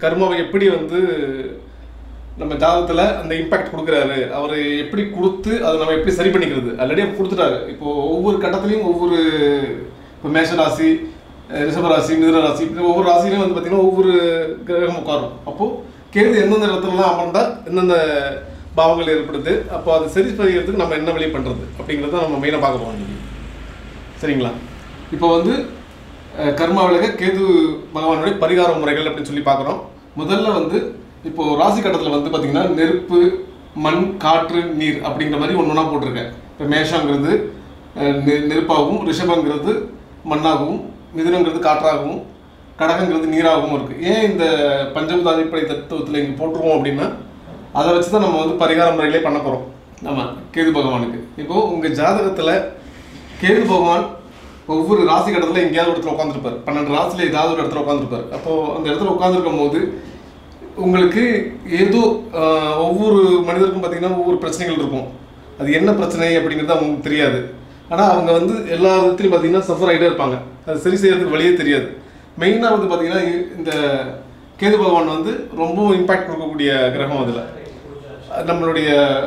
கர்மாவை எப்படி வந்து நம்ம ஜாதகத்தில் அந்த இம்பாக்ட் கொடுக்குறாரு அவர் எப்படி கொடுத்து அதை நம்ம எப்படி சரி பண்ணிக்கிறது ஆல்ரெடி அவர் கொடுத்துட்டாரு இப்போ ஒவ்வொரு கட்டத்துலையும் ஒவ்வொரு இப்போ மேஷ ராசி அஹ் ரிஷப ராசி மிதுன ராசி இப்படி ஒவ்வொரு ராசிலையும் வந்து பார்த்தீங்கன்னா ஒவ்வொரு கிரகம் உட்காரும் அப்போது கேது எந்தெந்த இடத்துலலாம் அமர்ந்தா எந்தெந்த பாவங்கள் ஏற்படுது அப்போ அதை சரி செய்யறதுக்கு நம்ம என்ன வழி பண்ணுறது அப்படிங்கிறத நம்ம மெயினாக பார்க்க போகிறோம் இன்னைக்கு சரிங்களா இப்போ வந்து அஹ், கர்மா விலக கேது பகவானுடைய பரிகார முறைகள் அப்படின்னு சொல்லி பார்க்குறோம் முதல்ல வந்து இப்போ ராசி கட்டத்தில் வந்து பார்த்தீங்கன்னா நெருப்பு மண் காற்று நீர் அப்படிங்கிற மாதிரி ஒன்று ஒன்றா போட்டிருக்கேன் இப்போ மேஷங்கிறது அஹ், நெ- நெருப்பாகவும் ரிஷபங்கிறது மண்ணாகவும் மிதுனங்கிறது காற்றாகவும் கடகங்கிறது நீராகவும் இருக்குது ஏன் இந்த பஞ்சபூத அடிப்படை தத்துவத்தில் இங்கே போட்டிருக்கோம் அப்படின்னா அதை வச்சு தான் நம்ம வந்து பரிகார முறைகளே பண்ண போகிறோம் நம்ம கேது பகவானுக்கு இப்போது உங்கள் ஜாதகத்தில் கேது பகவான் ஒவ்வொரு ராசி கட்டத்தில் எங்கேயாவது ஒரு இடத்துல உட்காந்துருப்பார் பன்னெண்டு ராசியில் ஏதாவது ஒரு இடத்துல உட்காந்துருப்பார் அப்போது அந்த இடத்துல உட்காந்துருக்கும் போது உங்களுக்கு ஏதோ ஆஹ், ஒவ்வொரு மனிதருக்கும் பார்த்தீங்கன்னா ஒவ்வொரு பிரச்சனைகள் இருக்கும் அது என்ன பிரச்சனை அப்படிங்கிறது அவங்களுக்கு தெரியாது ஆனால் அவங்க வந்து எல்லா விதத்துலையும் பார்த்தீங்கன்னா சஃபர் ஆகிட்டே இருப்பாங்க அது சரி செய்யறதுக்கு வழியே தெரியாது மெயினாக வந்து பார்த்தீங்கன்னா இ- இந்த கேது பகவான் வந்து ரொம்ப இம்பாக்ட் கொடுக்கக்கூடிய கிரகம் அதில் நம்மளுடைய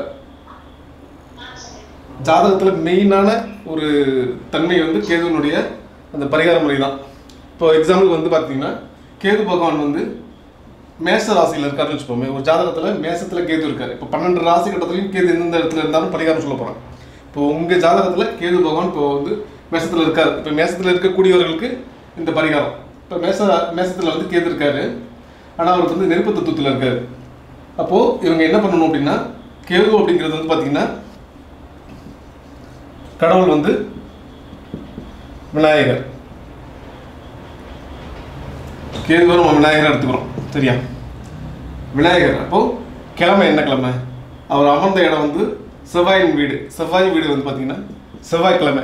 ஜாதகத்தில் மெயினான ஒரு தன்மை வந்து கேதுவனுடைய அந்த பரிகார முறை தான் இப்போ எக்ஸாம்பிள் வந்து பார்த்தீங்கன்னா கேது பகவான் வந்து மேச ராசியில் இருக்காருன்னு வச்சுப்போமே ஒரு ஜாதகத்தில் மேசத்தில் கேது இருக்காரு இப்போ பன்னெண்டு ராசி கட்டத்துலையும் கேது எந்தெந்த இடத்துல இருந்தாலும் பரிகாரம் சொல்ல போகிறேன் இப்போ உங்கள் ஜாதகத்தில் கேது பகவான் இப்போ வந்து மேசத்தில் இருக்காரு இப்போ மேசத்தில் இருக்கக்கூடியவர்களுக்கு இந்த பரிகாரம் இப்போ மேச மேசத்தில் வந்து கேது இருக்காரு ஆனால் அவருக்கு வந்து நெருப்பு தத்துவத்தில் இருக்காரு அப்போது இவங்க என்ன பண்ணணும் அப்படின்னா கேது அப்படிங்கிறது வந்து பார்த்தீங்கன்னா கடவுள் வந்து விநாயகர் கேதுவை நம்ம விநாயகரை எடுத்துக்கிறோம் சரியா விநாயகர் அப்போ கிழமை என்ன கிழமை அவர் அமர்ந்த இடம் வந்து செவ்வாயின் வீடு செவ்வாய் வீடு வந்து பார்த்தீங்கன்னா செவ்வாய்க்கிழமை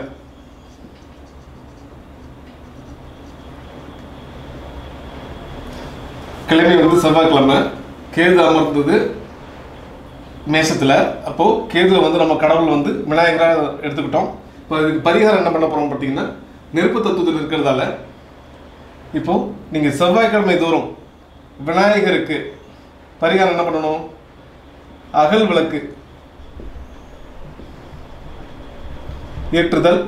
கிழமை வந்து செவ்வாய்க்கிழமை கேது அமர்ந்தது மேஷத்தில் அப்போது கேதுவை வந்து நம்ம கடவுள் வந்து விநாயகராக எடுத்துக்கிட்டோம் இப்போ இதுக்கு பரிகாரம் என்ன பண்ண போகிறோம் பார்த்தீங்கன்னா நெருப்பு தத்துவத்தில் இருக்கிறதால இப்போ நீங்கள் செவ்வாய்க்கிழமை தோறும் விநாயகருக்கு பரிகாரம் என்ன பண்ணணும் அகல் விளக்கு ஏற்றுதல்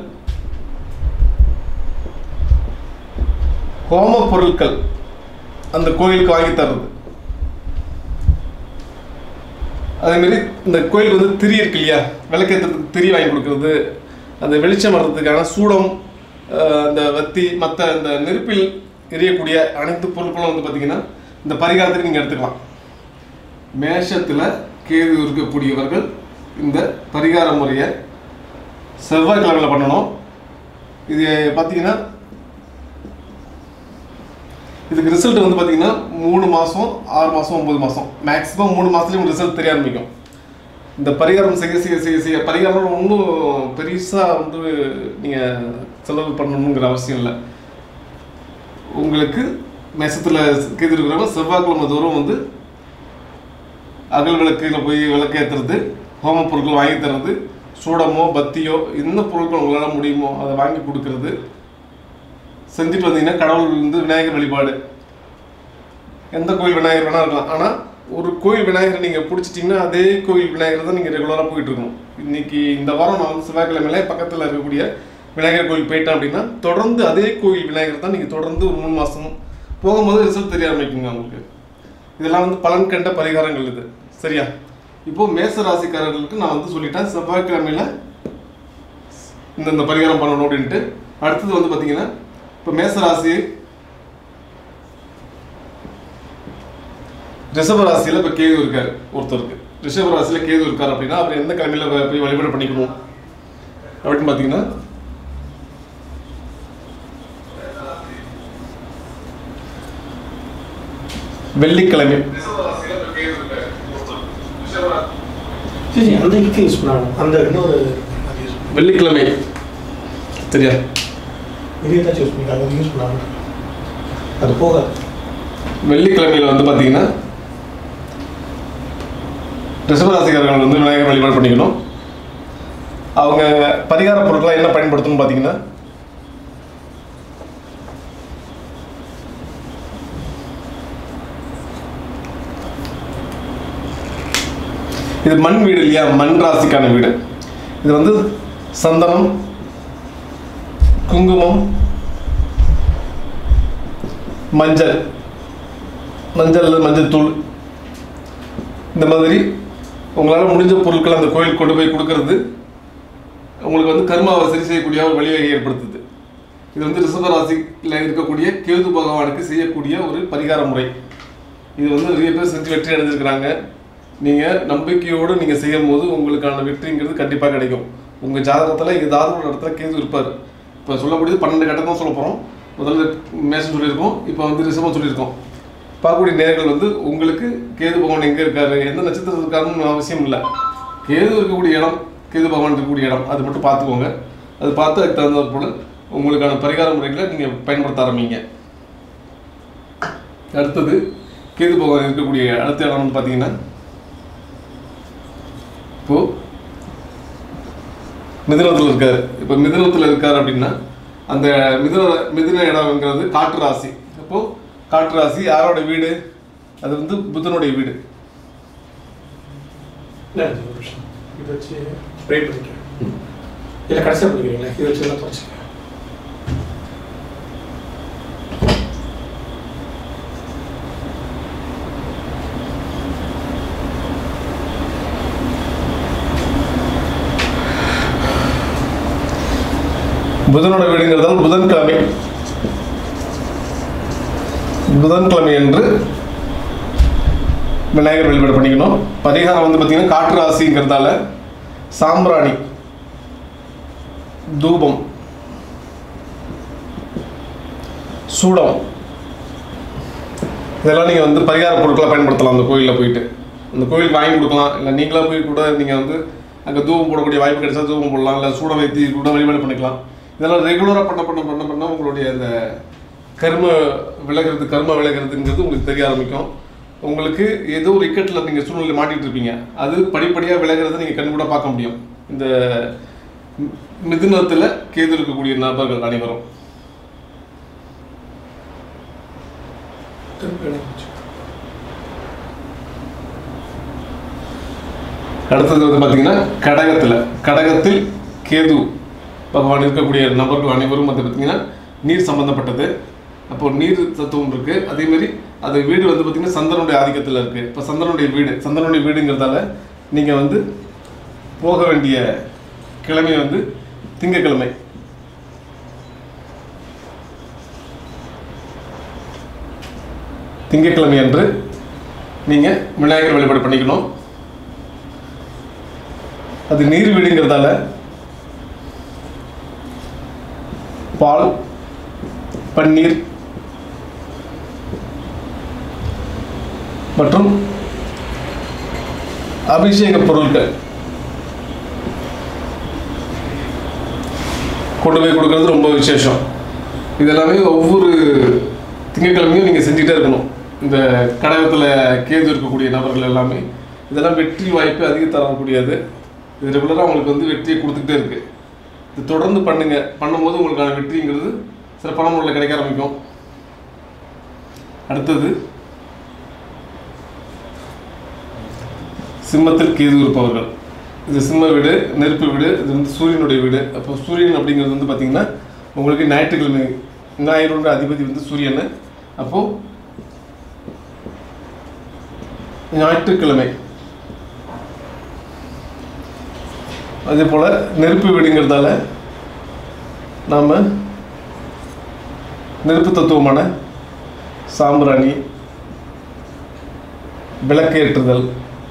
ஹோம பொருட்கள் அந்த கோயிலுக்கு வாங்கி தர்றது அதே மாதிரி இந்த கோயிலுக்கு வந்து திரி இருக்கு இல்லையா விளக்கேற்றத்துக்கு திரி வாங்கி கொடுக்கறது அந்த வெளிச்சம் வர்றதுக்கான சூடம் அஹ், அந்த வத்தி மற்ற அந்த நெருப்பில் எரியக்கூடிய அனைத்து பொருட்களும் வந்து பார்த்தீங்கன்னா இந்த பரிகாரத்துக்கு நீங்கள் எடுத்துக்கலாம் மேஷத்தில் கேது இருக்கக்கூடியவர்கள் இந்த பரிகார முறையை செவ்வாய்க்கிழமையில் பண்ணணும் இது பார்த்தீங்கன்னா இதுக்கு ரிசல்ட் வந்து பார்த்தீங்கன்னா மூணு மாதம் ஆறு மாதம் ஒம்பது மாதம் மேக்ஸிமம் மூணு மாதத்துலேயும் ரிசல்ட் தெரிய ஆரம்பிக்கும் இந்த பரிகாரம் செய்ய செய்ய செய்ய செய்ய பரிகாரம் ஒன்றும் பெருசாக வந்து நீங்கள் செலவு பண்ணணுங்கிற அவசியம் இல்லை உங்களுக்கு மெசத்தில் கேது இருக்கிறவங்க செவ்வாய்க்கிழமை தோறும் வந்து அகல் விளக்குல போய் விளக்கு ஏற்றுறது ஹோம பொருட்கள் வாங்கி தர்றது சூடமோ பத்தியோ என்ன பொருட்கள் உங்களால் முடியுமோ அதை வாங்கி கொடுக்கறது செஞ்சுட்டு வந்தீங்கன்னா கடவுள் வந்து விநாயகர் வழிபாடு எந்த கோயில் விநாயகர் வேணா இருக்கலாம் ஆனால் ஒரு கோயில் விநாயகரை நீங்கள் பிடிச்சிட்டிங்கன்னா அதே கோயில் விநாயகர் தான் நீங்கள் ரெகுலராக போயிட்டு இருக்கணும் இன்னைக்கு இந்த வாரம் நான் வந்து செவ்வாய்க்கிழமையில பக்கத்தில் இருக்கக்கூடிய விநாயகர் கோயில் போயிட்டேன் அப்படின்னா தொடர்ந்து அதே கோயில் விநாயகர் தான் நீங்கள் தொடர்ந்து ஒரு மூணு மாதம் போகும்போது ரிசல்ட் தெரிய ஆரம்பிக்குங்க உங்களுக்கு இதெல்லாம் வந்து பலன் கண்ட பரிகாரங்கள் இது சரியா இப்போ மேச ராசிக்காரர்களுக்கு நான் வந்து சொல்லிட்டேன் செவ்வாய்க்கிழமையில இந்த இந்த பரிகாரம் பண்ணணும் அப்படின்ட்டு அடுத்தது வந்து பார்த்தீங்கன்னா இப்போ மேச ராசி ரிஷப ராசியில் இப்போ கேது இருக்காரு ஒருத்தருக்கு ரிஷப ராசியில் கேது இருக்கார் அப்படின்னா அவர் எந்த கிழமையில போய் போய் வழிபாடு பண்ணிக்கணும் அப்படின்னு பார்த்தீங்கன்னா வெள்ளிக்கிழமை சரி அந்த இதுக்கு யூஸ் பண்ணாங்க அந்த இன்னொரு வெள்ளிக்கிழமை சரியா இதே தான் யூஸ் பண்ணிக்காங்க அது யூஸ் பண்ணாங்க அது போக வெள்ளிக்கிழமையில வந்து பார்த்தீங்கன்னா ரிஷபராசிக்காரர்கள் வந்து விநாயகர் வழிபாடு பண்ணிக்கணும் அவங்க பரிகார பொருட்கள்லாம் என்ன பயன்படுத்தணும்னு பார்த்தீங்கன்னா இது மண் வீடு இல்லையா மண் ராசிக்கான வீடு இது வந்து சந்தனம் குங்குமம் மஞ்சள் மஞ்சள் மஞ்சள் தூள் இந்த மாதிரி உங்களால் முடிஞ்ச பொருட்களை அந்த கோயில் கொண்டு போய் கொடுக்கறது உங்களுக்கு வந்து கர்மாவை சரி செய்யக்கூடிய ஒரு வழிவகை ஏற்படுத்துது இது வந்து ரிஷப ராசியில் இருக்கக்கூடிய கேது பகவானுக்கு செய்யக்கூடிய ஒரு பரிகார முறை இது வந்து நிறைய பேர் செஞ்சு வெற்றி அடைஞ்சிருக்கிறாங்க நீங்கள் நம்பிக்கையோடு நீங்கள் செய்யும் போது உங்களுக்கான வெற்றிங்கிறது கண்டிப்பாக கிடைக்கும் உங்கள் ஜாதகத்தில் ஏதாவது ஒரு இடத்துல கேது இருப்பார் இப்போ சொல்லக்கூடியது பன்னெண்டு கட்டம் தான் சொல்ல போகிறோம் முதல்ல மேசம் சொல்லியிருக்கோம் இப்போ வந்து ரிஷபம் சொல்லியிருக்கோம் பார்க்கக்கூடிய நேர்கள் வந்து உங்களுக்கு கேது பகவான் எங்கே இருக்காரு எந்த நட்சத்திரத்தில் இருக்காருன்னு அவசியம் இல்லை கேது இருக்கக்கூடிய இடம் கேது பகவான் இருக்கக்கூடிய இடம் அது மட்டும் பார்த்துக்கோங்க அது பார்த்து அதுக்கு தகுந்த போல உங்களுக்கான பரிகார முறைகளை நீங்கள் பயன்படுத்த ஆரம்பிங்க அடுத்தது கேது பகவான் இருக்கக்கூடிய அடுத்த இடம் வந்து பார்த்தீங்கன்னா இப்போ மிதுனத்தில் இருக்காரு இப்போ மிதுனத்தில் இருக்காரு அப்படின்னா அந்த மிதுன மிதுன இடம்ங்கிறது காற்று ராசி அப்போ காற்று ராசி யாரோட வீடு அது வந்து புதனுடைய வீடு இல்லை ஒரு நிமிஷம் இதை வச்சு ப்ரே பண்ணிக்கிறேன் இல்லை கடைசியாக பண்ணிக்கிறீங்களா இதை வச்சு எல்லாம் தொடச்சிக்க புதனோட வீடுங்கிறதால் புதன்கிழமை புதன்கிழமை என்று விநாயகர் வழிபாடு பண்ணிக்கணும் பரிகாரம் வந்து பார்த்தீங்கன்னா காற்று ராசிங்கிறதால சாம்பிராணி தூபம் சூடம் இதெல்லாம் நீங்கள் வந்து பரிகார பொருட்களை பயன்படுத்தலாம் அந்த கோயிலில் போயிட்டு அந்த கோயிலுக்கு வாங்கி கொடுக்கலாம் இல்லை நீங்களாக போய் கூட நீங்கள் வந்து அங்கே தூபம் போடக்கூடிய வாய்ப்பு கிடைச்சா தூபம் போடலாம் இல்லை சூடம் வைத்து கூட வழிபாடு பண்ணிக்கலாம் இதெல்லாம் ரெகுலராக பண்ண பண்ண பண்ண பண்ண உங்களுடைய அந்த கர்ம விலகிறது கர்ம விலகிறதுங்கிறது உங்களுக்கு தெரிய ஆரம்பிக்கும் உங்களுக்கு ஏதோ ஒரு இக்கட்டில் நீங்கள் சூழ்நிலை மாட்டிட்டு இருப்பீங்க அது படிப்படியாக விலகிறத நீங்கள் கண் கூட பார்க்க முடியும் இந்த மி- மிதுனத்தில் கேது இருக்கக்கூடிய நபர்கள் அனைவரும் திருப்பி எழுதி வச்சு அடுத்தது வந்து பார்த்தீங்கன்னா கடகத்தில் கடகத்தில் கேது பகவான் இருக்கக்கூடிய நபர்கள் அனைவரும் வந்து பார்த்தீங்கன்னா நீர் சம்பந்தப்பட்டது அப்போ நீர் தத்துவம் இருக்கு அதே மாதிரி அது வீடு வந்து பார்த்தீங்கன்னா சந்திரனுடைய ஆதிக்கத்தில் இருக்கு இப்போ சந்திரனுடைய வீடு சந்திரனுடைய வீடுங்கிறதால நீங்கள் வந்து போக வேண்டிய கிழமை வந்து திங்கட்கிழமை திங்கட்கிழமை அன்று நீங்கள் விநாயகர் வழிபாடு பண்ணிக்கணும் அது நீர் வீடுங்கிறதால பால் பன்னீர் மற்றும் அபிஷேக பொருட்கள் கொண்டு போய் கொடுக்கறது ரொம்ப விசேஷம் இதெல்லாமே ஒவ்வொரு திங்கட்கிழமையும் நீங்கள் செஞ்சுட்டே இருக்கணும் இந்த கடகத்தில் கேது இருக்கக்கூடிய நபர்கள் எல்லாமே இதெல்லாம் வெற்றி வாய்ப்பு அதிக தரக்கூடியது இது ரெகுலராக உங்களுக்கு வந்து வெற்றியை கொடுத்துக்கிட்டே இருக்கு இது தொடர்ந்து பண்ணுங்க பண்ணும்போது உங்களுக்கான வெற்றிங்கிறது சிறப்பான முறையில் கிடைக்க ஆரம்பிக்கும் அடுத்தது சிம்மத்தில் கேது இருப்பவர்கள் இது சிம்ம வீடு நெருப்பு வீடு இது வந்து சூரியனுடைய வீடு அப்போ சூரியன் அப்படிங்கிறது வந்து பார்த்தீங்கன்னா உங்களுக்கு ஞாயிற்றுக்கிழமை ஞாயிறோட அதிபதி வந்து சூரியன் அப்போது ஞாயிற்றுக்கிழமை அதே போல் நெருப்பு வீடுங்கிறதால நாம் நெருப்பு தத்துவமான சாம்பிராணி விளக்கேற்றுதல்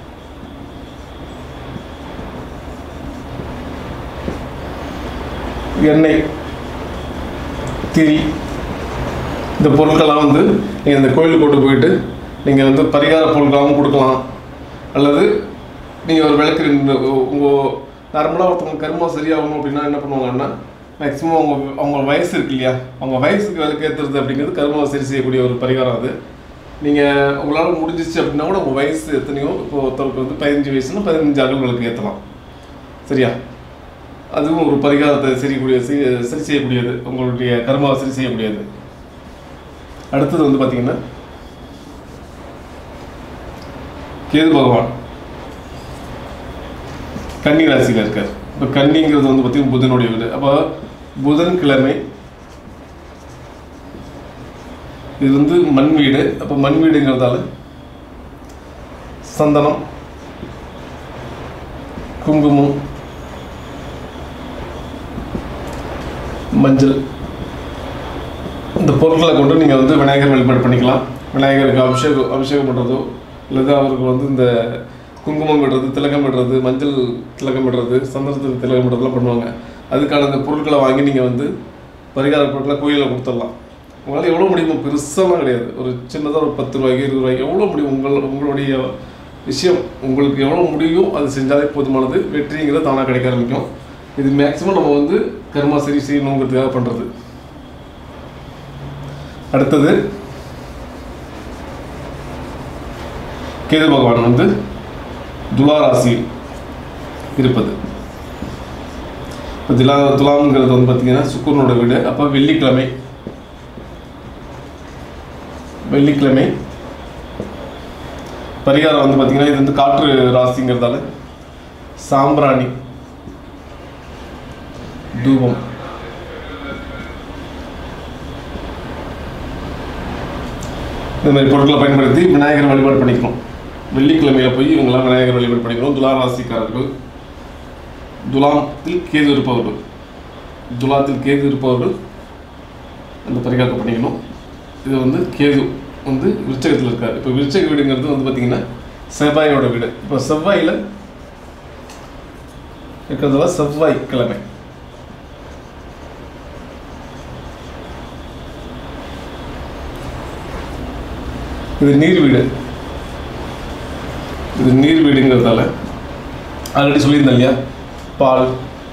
எண்ணெய் திரி இந்த பொருட்கள்லாம் வந்து நீங்கள் இந்த கோயிலுக்கு கொண்டு போயிட்டு நீங்கள் வந்து பரிகார பொருட்களாகவும் கொடுக்கலாம் அல்லது நீங்கள் ஒரு விளக்கு உங்கள் நார்மலாக ஒருத்தவங்க கருமம் சரியாகணும் அப்படின்னா என்ன பண்ணுவாங்கன்னா மேக்ஸிமம் அவங்க அவங்க வயசு இருக்கு இல்லையா அவங்க வயசுக்கு விளக்கு ஏற்றுறது அப்படிங்கிறது கருமாவை சரி செய்யக்கூடிய ஒரு பரிகாரம் அது நீங்கள் உங்களால் முடிஞ்சிச்சு அப்படின்னா கூட உங்கள் வயசு எத்தனையோ இப்போ ஒருத்தருக்கு வந்து பதினஞ்சு வயசுனா பதினஞ்சு அகல் விளக்கு ஏற்றலாம் சரியா அதுவும் ஒரு பரிகாரத்தை சரிக்கூடிய செய்- சரி செய்யக்கூடியது உங்களுடைய கர்மாவை சரி செய்யக்கூடியது அடுத்தது வந்து பார்த்தீங்கன்னா கேது பகவான் கன்னி ராசியில் இருக்கார் இப்போ கன்னிங்கிறது வந்து பார்த்தீங்கன்னா புதனுடைய வீடு அப்போ புதன்கிழமை இது வந்து மண் வீடு அப்போ மண் வீடுங்கிறதால சந்தனம் குங்குமம் மஞ்சள் இந்த பொருட்களை கொண்டு நீங்கள் வந்து விநாயகர் வழிபாடு பண்ணிக்கலாம் விநாயகருக்கு அபிஷேகம் அபிஷேகம் பண்ணுறதோ அல்லது அவருக்கு வந்து இந்த குங்குமம் விடுறது திலகம் விடுறது மஞ்சள் திலகம் விடுறது சந்தனத்துக்கு திலகம் விடுறதுலாம் பண்ணுவாங்க அதுக்கான இந்த பொருட்களை வாங்கி நீங்கள் வந்து பரிகார பொருட்களை கோயிலில் கொடுத்துடலாம் உங்களால் எவ்வளோ முடியுமோ பெருசாலாம் கிடையாது ஒரு சின்னதாக ஒரு பத்து ரூபாய்க்கு இருபது ரூபாய்க்கு எவ்வளோ முடியும் உங்கள் உங்களுடைய விஷயம் உங்களுக்கு எவ்வளோ முடியும் அது செஞ்சாலே போதுமானது வெற்றிங்கிறது தானாக கிடைக்க ஆரம்பிக்கும் இது மேக்ஸிமம் நம்ம வந்து கர்மா சரி செய்யணுங்கிறதுக்காக பண்ணுறது அடுத்தது கேது பகவான் வந்து துலா ராசியில் இருப்பது இப்போ துலா துலாம்ங்கிறது வந்து பார்த்தீங்கன்னா சுக்குரனோட வீடு அப்போ வெள்ளிக்கிழமை வெள்ளிக்கிழமை பரிகாரம் வந்து பார்த்தீங்கன்னா இது வந்து காற்று ராசிங்கிறதால சாம்பிராணி தூபம் இந்த மாதிரி பொருட்களை பயன்படுத்தி விநாயகர் வழிபாடு பண்ணிக்கணும் வெள்ளிக்கிழமையில போய் இவங்கெல்லாம் விநாயகர் வழிபாடு பண்ணிக்கணும் துலா ராசிக்காரர்கள் துலாத்தில் கேது இருப்பவர்கள் துலாத்தில் கேது இருப்பவர்கள் அந்த பரிகாரத்தை பண்ணிக்கணும் இது வந்து கேது வந்து விருச்சகத்தில் இருக்காரு இப்போ விருச்சக வீடுங்கிறது வந்து பார்த்தீங்கன்னா செவ்வாயோட வீடு இப்போ செவ்வாயில் இருக்கிறதுல செவ்வாய் கிழமை இது நீர் வீடு இது நீர் வீடுங்கிறதால ஆல்ரெடி சொல்லியிருந்தேன் இல்லையா பால்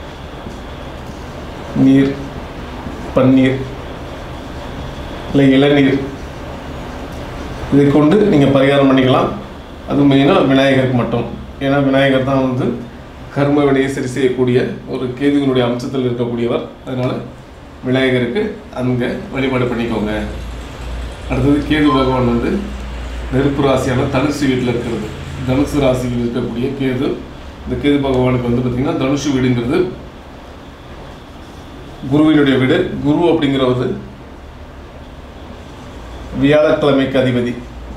நீர் பன்னீர் இல்லை இளநீர் இதை கொண்டு நீங்கள் பரிகாரம் பண்ணிக்கலாம் அது மெயினாக விநாயகருக்கு மட்டும் ஏன்னா விநாயகர் தான் வந்து கர்ம வினையை சரி செய்யக்கூடிய ஒரு கேதுவினுடைய அம்சத்தில் இருக்கக்கூடியவர் அதனால் விநாயகருக்கு அங்கே வழிபாடு பண்ணிக்கோங்க அடுத்தது கேது பகவான் வந்து நெருப்பு ராசியான தனுசு வீட்டில் இருக்கிறது தனுசு ராசியில் இருக்கக்கூடிய கேது இந்த கேது பகவானுக்கு வந்து பார்த்திங்கன்னா தனுசு வீடுங்கிறது குருவினுடைய வீடு குரு அப்படிங்கிறது வியாழக்கிழமைக்கு அதிபதி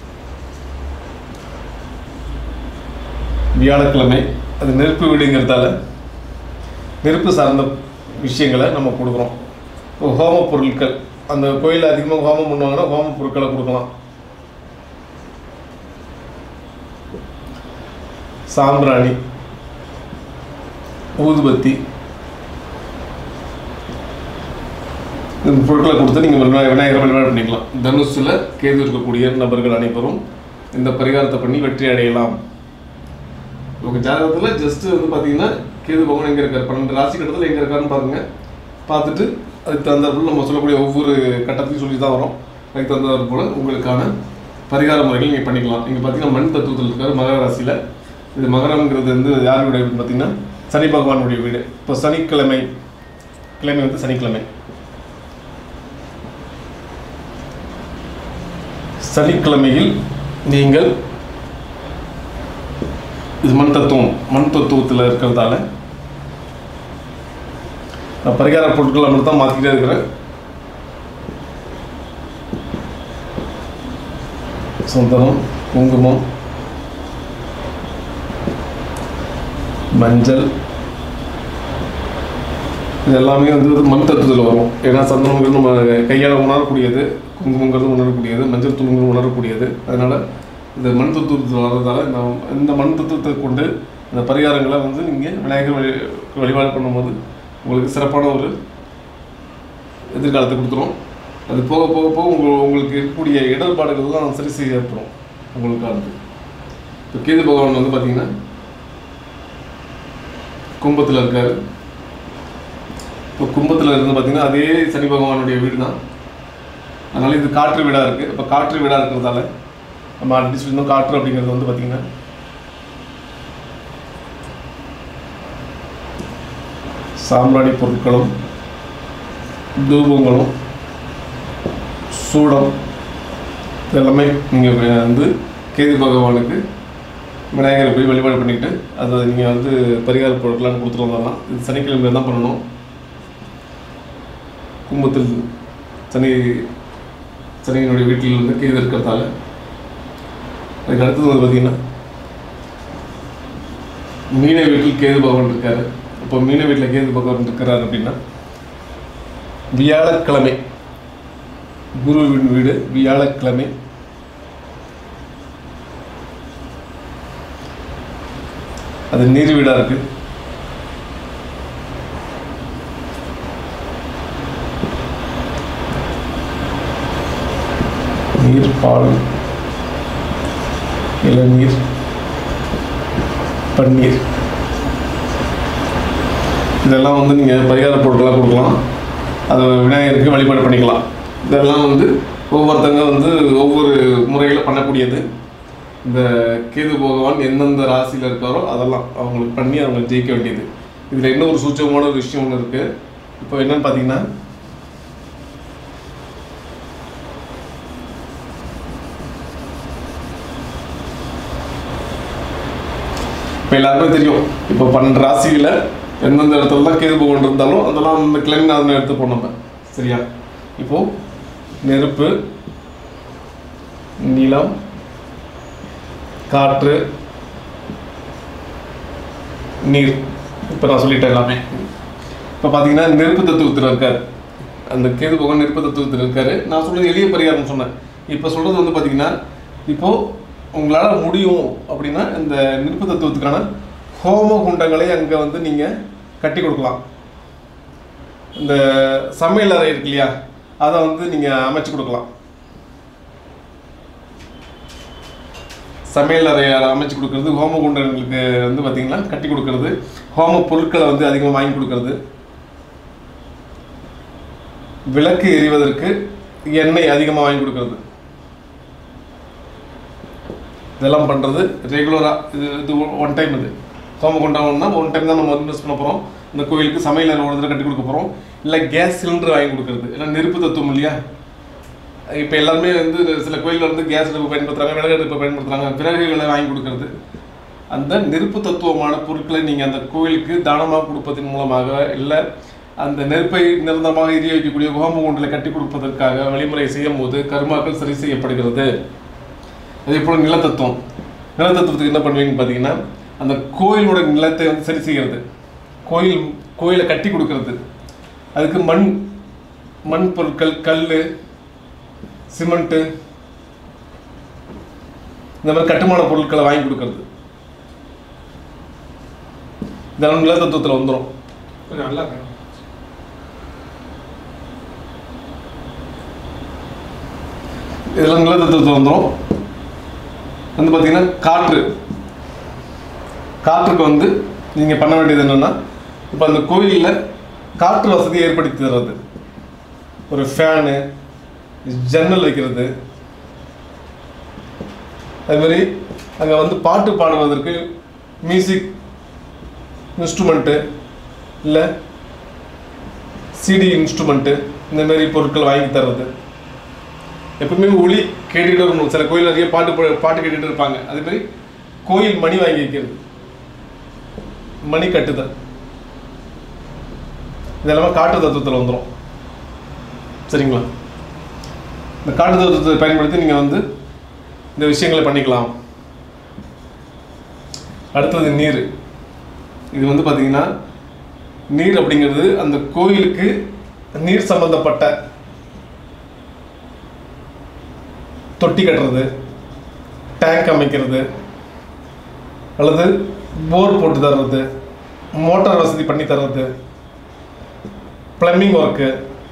வியாழக்கிழமை அது நெருப்பு வீடுங்கிறதால நெருப்பு சார்ந்த விஷயங்களை நம்ம கொடுக்குறோம் இப்போ ஹோம பொருட்கள் அந்த கோயிலில் அதிகமாக ஹோமம் பண்ணுவாங்கன்னா ஹோம பொருட்களை கொடுக்கலாம் சாம்பிராணி ஊதுபத்தி இந்த பொருட்களை கொடுத்து நீங்கள் விநாயகர் வழிபாடு பண்ணிக்கலாம் தனுஷில் கேது இருக்கக்கூடிய நபர்கள் அனைவரும் இந்த பரிகாரத்தை பண்ணி வெற்றி அடையலாம் உங்கள் ஜாதகத்தில் ஜஸ்ட் வந்து பார்த்தீங்கன்னா கேது பகவான் எங்கே இருக்கார் பன்னெண்டு ராசி கட்டத்தில் எங்கே இருக்காருன்னு பாருங்க பார்த்துட்டு அதுக்கு தகுந்தாற்போல் நம்ம சொல்லக்கூடிய ஒவ்வொரு கட்டத்தையும் சொல்லி தான் வரும் அதுக்கு தகுந்தாற் போல் உங்களுக்கான பரிகார முறைகள் நீங்கள் பண்ணிக்கலாம் நீங்கள் பார்த்தீங்கன்னா மண் தத்துவத்தில் இருக்கார் மகர ராசியில் இது மகரம்ங்கிறது வந்து யாருடைய வீடுன்னு பார்த்தீங்கன்னா சனி பகவானுடைய வீடு இப்போ சனிக்கிழமை கிழமை வந்து சனிக்கிழமை சனிக்கிழமையில் நீங்கள் இது மண் தத்துவம் மண் தத்துவத்தில் இருக்கிறதால நான் பரிகார பொருட்களை மட்டும் தான் மாற்றிக்கிட்டே இருக்கிறேன் சந்தனம் குங்குமம் மஞ்சள் இது எல்லாமே வந்து ஒரு மண் தத்துவத்தில் வரும் ஏன்னா சந்தனங்கிறது நம்ம கையால் உணரக்கூடியது குங்குமங்கிறது உணரக்கூடியது மஞ்சள் தூளுங்கிறது உணரக்கூடியது அதனால் இந்த மண் தத்துவத்தில் வர்றதால நாம் இந்த மண் தத்துவத்தை கொண்டு இந்த பரிகாரங்களை வந்து நீங்கள் விநாயகர் வழி வழிபாடு பண்ணும்போது உங்களுக்கு சிறப்பான ஒரு எதிர்காலத்தை கொடுத்துரும் அது போக போக போக உங்கள் உங்களுக்கு இருக்கக்கூடிய இடர்பாடுகள்லாம் சரி செய்யப்படும் உங்களுக்கானது இப்போ கேது பகவான் வந்து பார்த்தீங்கன்னா கும்பத்தில் இருக்கார் இப்போ கும்பத்தில் இருந்து பார்த்தீங்கன்னா அதே சனி பகவானுடைய வீடு தான் அதனால் இது காற்று வீடாக இருக்குது இப்போ காற்று வீடாக இருக்கிறதால நம்ம ஆல்ரெடி சொல்லியிருந்தோம் காற்று அப்படிங்கிறது வந்து பார்த்தீங்கன்னா சாம்பிராணி பொருட்களும் தூபங்களும் சூடம் இதெல்லாமே நீங்கள் வந்து கேது பகவானுக்கு விநாயகரை போய் வழிபாடு பண்ணிக்கிட்டு அதை நீங்கள் வந்து பரிகார பொருட்கள்லாம் கொடுத்துட்டு வந்துடலாம் இது சனிக்கிழமை தான் பண்ணணும் கும்பத்தில் சனி சனியினுடைய வீட்டில் வந்து கேது இருக்கிறதால அதுக்கு அடுத்தது வந்து பார்த்தீங்கன்னா மீன வீட்டில் கேது பகவான் இருக்காரு இப்போ மீன வீட்டில் கேது பகவான் இருக்கிறார் அப்படின்னா வியாழக்கிழமை குருவின் வீடு வியாழக்கிழமை அது நீர் வீடாக இருக்கு நீர் பால் இளநீர் பன்னீர் இதெல்லாம் வந்து நீங்கள் பரிகார பொருட்களாக கொடுக்கலாம் அதை விநாயகருக்கு வழிபாடு பண்ணிக்கலாம் இதெல்லாம் வந்து ஒவ்வொருத்தங்க வந்து ஒவ்வொரு முறையில் பண்ணக்கூடியது இந்த கேது பகவான் எந்தெந்த ராசியில் இருக்காரோ அதெல்லாம் அவங்களுக்கு பண்ணி அவங்க ஜெயிக்க வேண்டியது இதில் இன்னும் ஒரு சூட்சமான ஒரு விஷயம் ஒன்று இருக்குது இப்போ என்னன்னு பார்த்தீங்கன்னா இப்போ எல்லாருக்குமே தெரியும் இப்போ பன்னெண்டு ராசியில் எந்தெந்த இடத்துலலாம் கேது பகவான் இருந்தாலும் அதெல்லாம் அந்த கிளைன் அதனை எடுத்து போனோம் நம்ம சரியா இப்போ நெருப்பு நிலம் காற்று நீர் இப்போ நான் சொல்லிட்டேன் எல்லாமே இப்போ பார்த்தீங்கன்னா நெருப்பு தத்துவத்தில் இருக்கார் அந்த கேது பகவான் நெருப்பு தத்துவத்தில் இருக்காரு நான் சொல்றது எளிய பரிகாரம் சொன்னேன் இப்போ சொல்றது வந்து பார்த்தீங்கன்னா இப்போ உங்களால் முடியும் அப்படின்னா இந்த நெருப்பு தத்துவத்துக்கான ஹோம குண்டங்களை அங்கே வந்து நீங்கள் கட்டி கொடுக்கலாம் இந்த சமையல் அறை இருக்கு இல்லையா அதை வந்து நீங்கள் அமைச்சு கொடுக்கலாம் சமையல் அறையை அமைச்சு கொடுக்கறது ஹோம குண்டங்களுக்கு வந்து பார்த்தீங்கன்னா கட்டி கொடுக்கறது ஹோம பொருட்களை வந்து அதிகமாக வாங்கி கொடுக்கறது விளக்கு எரிவதற்கு எண்ணெய் அதிகமாக வாங்கி கொடுக்கறது இதெல்லாம் பண்ணுறது ரெகுலராக இது இது ஒன் டைம் இது ஹோம குண்டம்னா ஒன் டைம் தான் நம்ம இன்வெஸ்ட் பண்ண போகிறோம் இந்த கோயிலுக்கு சமையல் அறை ஒரு தடவை கட்டி கொடுக்க போகிறோம் இல்லை கேஸ் சிலிண்டர் வாங்கி கொடுக்கறது ஏன்னா நெருப்பு தத்துவம் இல்லையா இப்போ எல்லாருமே வந்து சில கோயிலில் வந்து கேஸ் அடுப்பு பயன்படுத்துகிறாங்க விறகு அடுப்பை பயன்படுத்துகிறாங்க விறகுகளை வாங்கி கொடுக்கறது அந்த நெருப்பு தத்துவமான பொருட்களை நீங்கள் அந்த கோயிலுக்கு தானமாக கொடுப்பதன் மூலமாக இல்லை அந்த நெருப்பை நிரந்தரமாக எரிய வைக்கக்கூடிய ஹோம குண்டலை கட்டி கொடுப்பதற்காக வழிமுறை செய்யும் போது கர்மாக்கள் சரி செய்யப்படுகிறது அதே போல் நிலத்தத்துவம் நிலத்தத்துவத்துக்கு என்ன பண்ணுவீங்கன்னு பார்த்தீங்கன்னா அந்த கோயிலோட நிலத்தை வந்து சரி செய்கிறது கோயில் கோயிலை கட்டி கொடுக்கறது அதுக்கு மண் மண் பொருட்கள் கல் சிமெண்ட்டு இந்த மாதிரி கட்டுமான பொருட்களை வாங்கி கொடுக்கறது இதெல்லாம் நிலத்தத்துவத்தில் வந்துடும் கொஞ்சம் நல்லா இருக்கணும் இதெல்லாம் நிலத்தத்துவத்தில் வந்துடும் வந்து பார்த்தீங்கன்னா காற்று காற்றுக்கு வந்து நீங்கள் பண்ண வேண்டியது என்னென்னா இப்போ அந்த கோயிலில் காற்று வசதியை ஏற்படுத்தி தர்றது ஒரு ஃபேனு ஜன்னல் வைக்கிறது அது மாதிரி அங்கே வந்து பாட்டு பாடுவதற்கு மியூசிக் இன்ஸ்ட்ருமெண்ட்டு இல்லை சிடி இன்ஸ்ட்ருமெண்ட்டு இந்த மாதிரி பொருட்கள் வாங்கி தர்றது எப்பவுமே ஒளி கேட்டுக்கிட்டே இருக்கணும் சில கோயில் நிறைய பாட்டு பா- பாட்டு கேட்டுட்டு இருப்பாங்க அதே மாதிரி கோயில் மணி வாங்கி வைக்கிறது மணி கட்டுதல் இதெல்லாமே காட்டு தத்துவத்தில் வந்துடும் சரிங்களா இந்த காட்டு தத்துவத்தை பயன்படுத்தி நீங்கள் வந்து இந்த விஷயங்களை பண்ணிக்கலாம் அடுத்தது நீர் இது வந்து பார்த்தீங்கன்னா நீர் அப்படிங்கிறது அந்த கோயிலுக்கு நீர் சம்பந்தப்பட்ட தொட்டி கட்டுறது டேங்க் அமைக்கிறது அல்லது போர் போட்டு தர்றது மோட்டார் வசதி பண்ணி தர்றது ப்ளம்பிங் ஒர்க்கு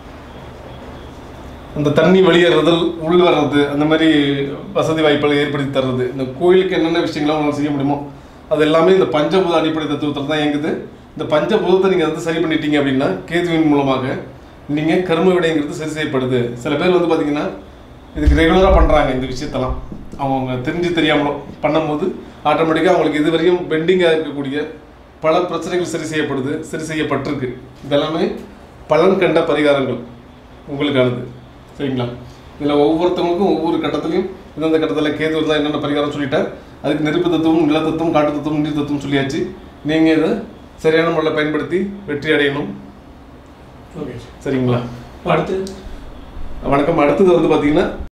அந்த தண்ணி வெளியேறது உள் வர்றது அந்த மாதிரி வசதி வாய்ப்புகளை ஏற்படுத்தி தர்றது இந்த கோயிலுக்கு என்னென்ன விஷயங்கள்லாம் உங்களால் செய்ய முடியுமோ அது எல்லாமே இந்த பஞ்சபூத அடிப்படை தத்துவத்தில் தான் இயங்குது இந்த பஞ்சபூதத்தை நீங்கள் வந்து சரி பண்ணிட்டீங்க அப்படின்னா கேதுவின் மூலமாக நீங்கள் கர்ம விடைங்கிறது சரி செய்யப்படுது சில பேர் வந்து பார்த்தீங்கன்னா இதுக்கு ரெகுலராக பண்ணுறாங்க இந்த விஷயத்தெல்லாம் அவங்க தெரிஞ்சு தெரியாமலோ பண்ணும்போது ஆட்டோமேட்டிக்காக அவங்களுக்கு இதுவரையும் பெண்டிங்காக இருக்கக்கூடிய பல பிரச்சனைகள் சரி செய்யப்படுது சரி செய்யப்பட்டிருக்கு இதெல்லாமே பலன் கண்ட பரிகாரங்கள் உங்களுக்கானது சரிங்களா இதில் ஒவ்வொருத்தவங்களுக்கும் ஒவ்வொரு கட்டத்துலையும் இந்தந்த கட்டத்தில் கேது இருந்தால் என்னென்ன பரிகாரம் சொல்லிட்டேன் அதுக்கு நெருப்பு தத்துவம் நில தத்துவம் காட்டு தத்துவம் நீர் தத்துவம் சொல்லியாச்சு நீங்கள் இதை சரியான முறையில் பயன்படுத்தி வெற்றி அடையணும் ஓகே சரிங்களா அடுத்து வணக்கம் அடுத்தது வந்து பார்த்தீங்கன்னா